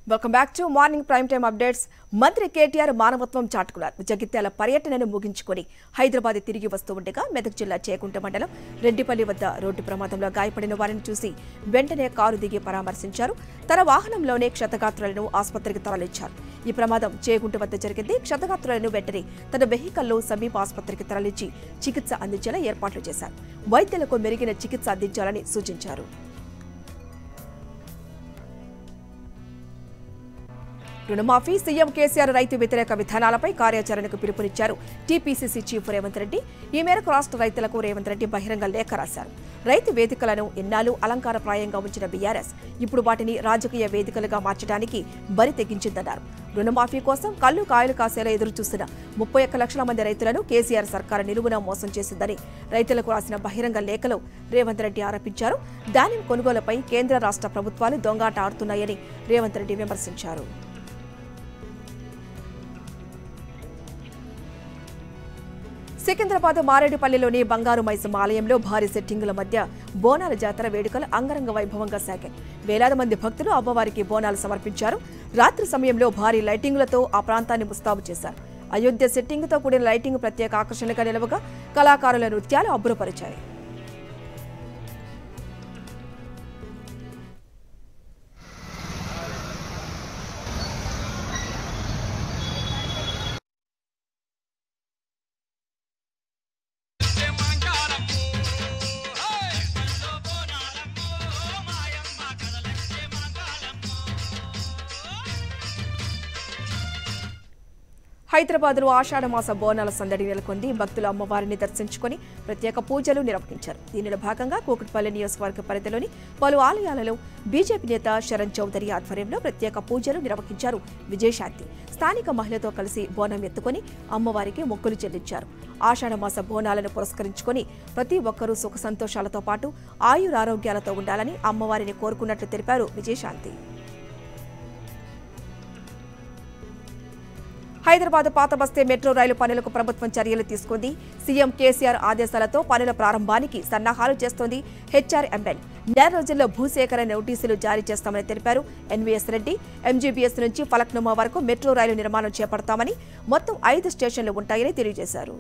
welcome back to morning prime time updates మంత్రి కేటీఆర్ మానవత్వం చాటుకున్నారు జగిత్యాల పర్యటనను ముగించుకొని హైదరాబాద్ తిరిగి వస్తూ ఉండగా మెదక్ జిల్లా చేకుంట మండలం రెడ్డిపల్లి వద్ద రోడ్డు ప్రమాదంలో గాయపడిన వారిని చూసి వెంటనే కారు దిగి పరామర్శించారు తన వాహనంలోనే క్షతగాత్రులను ఆసుపత్రికి తరలించారు ఈ ప్రమాదం చేగుంట వద్ద జరిగింది క్షతగాత్రులను వెంటనే తన వెహికల్లో సమీప ఆసుపత్రికి తరలించి చికిత్స అందించేలా ఏర్పాట్లు చేశారు వైద్యులకు మెరుగైన చికిత్స అందించాలని సూచించారు రుణమాఫీ సీఎం కేసీఆర్ రైతు వ్యతిరేక విధానాలపై కార్యాచరణకు పిలుపునిచ్చారు టీపీసీసీ చీఫ్ రేవంత్ రెడ్డి ఈ మేరకు రాష్ట్ర రైతులకు రేవంత్ రెడ్డి బహిరంగ లేఖ రాశారు రైతు వేదికలను ఎన్నాళ్ళు అలంకారప్రాయంగా ఉంచిన బీఆర్ఎస్ ఇప్పుడు వాటిని రాజకీయ వేదికలుగా మార్చడానికి బరి తెగించిందన్నారు రుణమాఫీ కోసం కళ్ళు కాయలు కాసేలా ఎదురు చూస్తున్న ముప్పై ఒక్క లక్షల మంది రైతులను కేసీఆర్ సర్కారు నిలువున మోసం చేసిందని రైతులకు రాసిన బహిరంగ లేఖలో రేవంత్ రెడ్డి ఆరోపించారు ధాన్యం కొనుగోలుపై కేంద్ర రాష్ట్ర ప్రభుత్వాలు దొంగాట ఆడుతున్నాయని రేవంత్ రెడ్డి విమర్శించారు సికింద్రాబాద్ మారేడుపల్లిలోని బంగారు మైసమ్మ ఆలయంలో భారీ సెట్టింగుల మధ్య బోనాల జాతర వేడుకలు అంగరంగ వైభవంగా సాగాయి వేలాది మంది భక్తులు అమ్మవారికి బోనాలు సమర్పించారు రాత్రి సమయంలో భారీ లైటింగులతో ఆ ప్రాంతాన్ని ముస్తాబు చేశారు అయోధ్య సెట్టింగుతో కూడిన లైటింగ్ ప్రత్యేక ఆకర్షణగా నిలవగా కళాకారుల నృత్యాలు అబ్బురపరిచాయి హైదరాబాద్ లో ఆషాఢమాస బోనాల సందడి నెలకొంది భక్తులు అమ్మవారిని దర్శించుకొని ప్రత్యేక పూజలు నిర్వహించారు దీనిలో భాగంగా కూకట్పల్లి నియోజకవర్గ పరిధిలోని పలు ఆలయాలలో బీజేపీ నేత శరణ్ చౌదరి ఆధ్వర్యంలో ప్రత్యేక పూజలు నిర్వహించారు విజయశాంతి స్థానిక మహిళతో కలిసి బోనం ఎత్తుకొని అమ్మవారికి మొక్కులు చెల్లించారు ఆషాఢమాస బోనాలను పురస్కరించుకొని ప్రతి ఒక్కరూ సుఖ సంతోషాలతో పాటు ఆయురారోగ్యాలతో ఉండాలని అమ్మవారిని కోరుకున్నట్లు తెలిపారు విజయశాంతి హైదరాబాద్ పాత బస్తీ మెట్రో రైలు పనులకు ప్రభుత్వం చర్యలు తీసుకుంది సీఎం కేసీఆర్ ఆదేశాలతో పనుల ప్రారంభానికి సన్నాహాలు చేస్తోంది హెచ్ఆర్ఎంఎల్ నెల రోజుల్లో భూసేకరణ నోటీసులు జారీ చేస్తామని తెలిపారు ఎన్వీఎస్ రెడ్డి ఎంజీబీఎస్ నుంచి ఫలక్నుమా వరకు మెట్రో రైలు నిర్మాణం చేపడతామని మొత్తం ఐదు స్టేషన్లు ఉంటాయని తెలియజేశారు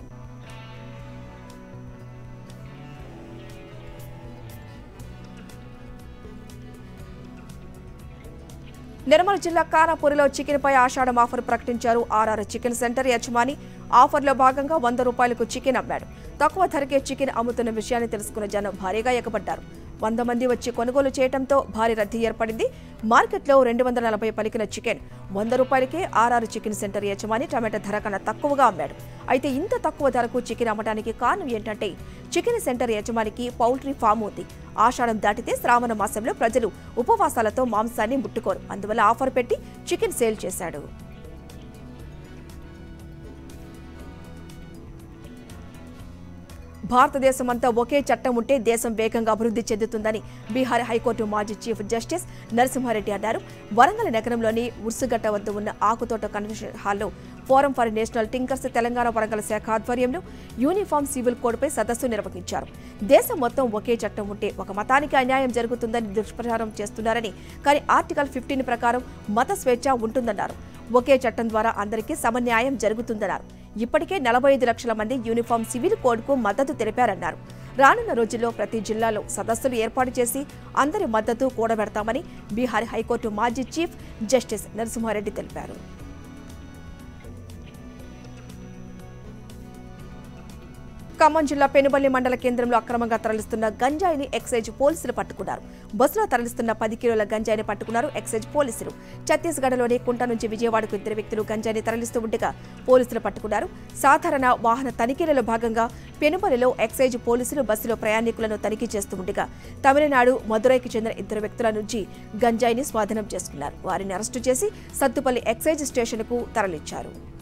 నిర్మల్ జిల్లా కానాపూరిలో చికెన్ పై ఆషాఢం ఆఫర్ ప్రకటించారు ఆర్ఆర్ చికెన్ సెంటర్ యజమాని ఆఫర్లో భాగంగా వంద రూపాయలకు చికెన్ అమ్మాడు తక్కువ ధరకే చికెన్ అమ్ముతున్న విషయాన్ని తెలుసుకున్న జనం భారీగా ఎగబడ్డారు వంద మంది వచ్చి కొనుగోలు చేయడంతో భారీ రద్దీ ఏర్పడింది మార్కెట్లో రెండు వందల నలభై పలికిన చికెన్ వంద రూపాయలకే ఆర్ఆర్ చికెన్ సెంటర్ యజమాని టమాటా ధర కన్నా తక్కువగా అమ్మాడు అయితే ఇంత తక్కువ ధరకు చికెన్ అమ్మడానికి కారణం ఏంటంటే చికెన్ సెంటర్ యజమానికి పౌల్ట్రీ ఫామ్ ఉంది ఆషాఢం దాటితే శ్రావణ మాసంలో ప్రజలు ఉపవాసాలతో మాంసాన్ని ముట్టుకోరు అందువల్ల ఆఫర్ పెట్టి చికెన్ సేల్ చేశాడు భారతదేశమంతా ఒకే చట్టం ఉంటే దేశం వేగంగా అభివృద్ధి చెందుతుందని బీహార్ హైకోర్టు మాజీ చీఫ్ జస్టిస్ నరసింహారెడ్డి అన్నారు వరంగల్ నగరంలోని ఉర్సుగట్ట వద్ద ఉన్న ఆకుతోట కన్వెన్షన్ హాల్లో forum for national tinker's Telangana Warangal శాఖ ఆధ్వర్యంలో యూనిఫామ్ సివిల్ కోడ్పై సదస్సు నిర్వహించారు దేశం మొత్తం ఒకే చట్టం ఉంటే ఒక మతానికి అన్యాయం జరుగుతుందని దుష్ప్రచారం చేస్తున్నారని కానీ ఆర్టికల్ ఫిఫ్టీన్ ప్రకారం మత స్వేచ్ఛ ఉంటుందన్నారు ఒకే చట్టం ద్వారా అందరికీ సమన్యాయం జరుగుతుందన్నారు ఇప్పటికే నలభై ఐదు లక్షల మంది యూనిఫామ్ సివిల్ కోడ్కు మద్దతు తెలిపారన్నారు రానున్న రోజుల్లో ప్రతి జిల్లాలో సదస్సులు ఏర్పాటు చేసి అందరి మద్దతు కూడబెడతామని బీహార్ హైకోర్టు మాజీ చీఫ్ జస్టిస్ నరసింహారెడ్డి తెలిపారు ఖమ్మం జిల్లా పెనుబల్లి మండల కేంద్రంలో అక్రమంగా తరలిస్తున్న గంజాయిని ఎక్సైజ్ పోలీసులు పట్టుకున్నారు బస్సులో తరలిస్తున్న పది కిలోల గంజాయిని పట్టుకున్నారు ఎక్సైజ్ పోలీసులు ఛత్తీస్గఢ్లోని కుంట నుంచి విజయవాడకు ఇద్దరు వ్యక్తులు గంజాయిని తరలిస్తూ ఉండగా పోలీసులు పట్టుకున్నారు సాధారణ వాహన తనిఖీలలో భాగంగా పెనుబలిలో ఎక్సైజ్ పోలీసులు బస్సులో ప్రయాణికులను తనిఖీ చేస్తూ ఉండగా తమిళనాడు మదురైకి చెందిన ఇద్దరు వ్యక్తుల నుంచి గంజాయిని స్వాధీనం చేసుకున్నారు వారిని అరెస్టు చేసి సత్తుపల్లి ఎక్సైజ్ స్టేషన్కు తరలించారు